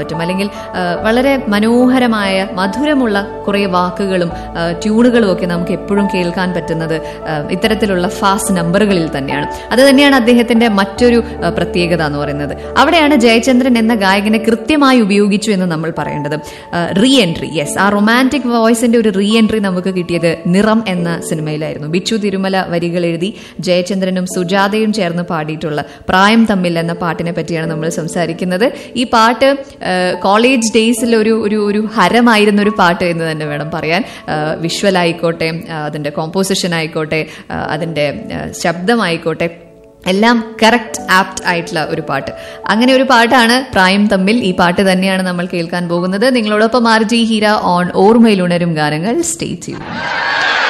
പറ്റും അല്ലെങ്കിൽ ആ, വളരെ മനോഹരമായ മധുരമുള്ള കുറേ വാക്കുകളും ആ, ട്യൂണുകളും ഒക്കെ നമുക്ക് എപ്പോഴും കേൾക്കാൻ പറ്റുന്നത് ആ, ഇത്തരത്തിലുള്ള ഫാസ്റ്റ് നമ്പറുകളിൽ തന്നെയാണ് അത് തന്നെയാണ് അദ്ദേഹത്തിന്റെ മറ്റൊരു ആ, പ്രത്യേകത എന്ന് പറയുന്നത് അവിടെയാണ് ജയചന്ദ്രൻ എന്ന ഗായകനെ കൃത്യമായി ഉപയോഗിച്ചു എന്ന് നമ്മൾ പറയേണ്ടത് റീ എൻട്രി യെസ് ആ റൊമാൻറ്റിക് വോയിസിന്റെ ഒരു റീ എൻട്രി നമുക്ക് കിട്ടിയത് നിറം എന്ന സിനിമയിലായിരുന്നു ബിച്ചു തിരുമല വരികൾ എഴുതി ജയചന്ദ്രനും സുജാതയും ചേർന്ന് പാടിയിട്ടുള്ള പ്രായം തമ്മിൽ എന്ന പാട്ടിനെ പറ്റിയാണ് നമ്മൾ സംസാരിക്കുന്നത് ഈ പാട്ട് ആ, കോളേജ് ഡേയ്സിൽ ഒരു ഒരു ഒരു ഹരമായിരുന്ന ഒരു പാട്ട് എന്ന് തന്നെ വേണം പറയാൻ വിഷ്വൽ ആയിക്കോട്ടെ ആ, അതിന്റെ കോമ്പോസിഷൻ ആയിക്കോട്ടെ ആ, അതിന്റെ ആ, ശബ്ദമായിക്കോട്ടെ എല്ലാം കറക്റ്റ് ആപ്റ്റ് ആയിട്ടുള്ള ഒരു പാട്ട് അങ്ങനെ ഒരു പാട്ടാണ് പ്രായം തമ്മിൽ ഈ പാട്ട് തന്നെയാണ് നമ്മൾ കേൾക്കാൻ പോകുന്നത് നിങ്ങളോടൊപ്പം ആർ ജി ഹീര ഓൺ ഓർമ്മയിലുണരും ഗാനങ്ങൾ സ്റ്റേ ചെയ്യും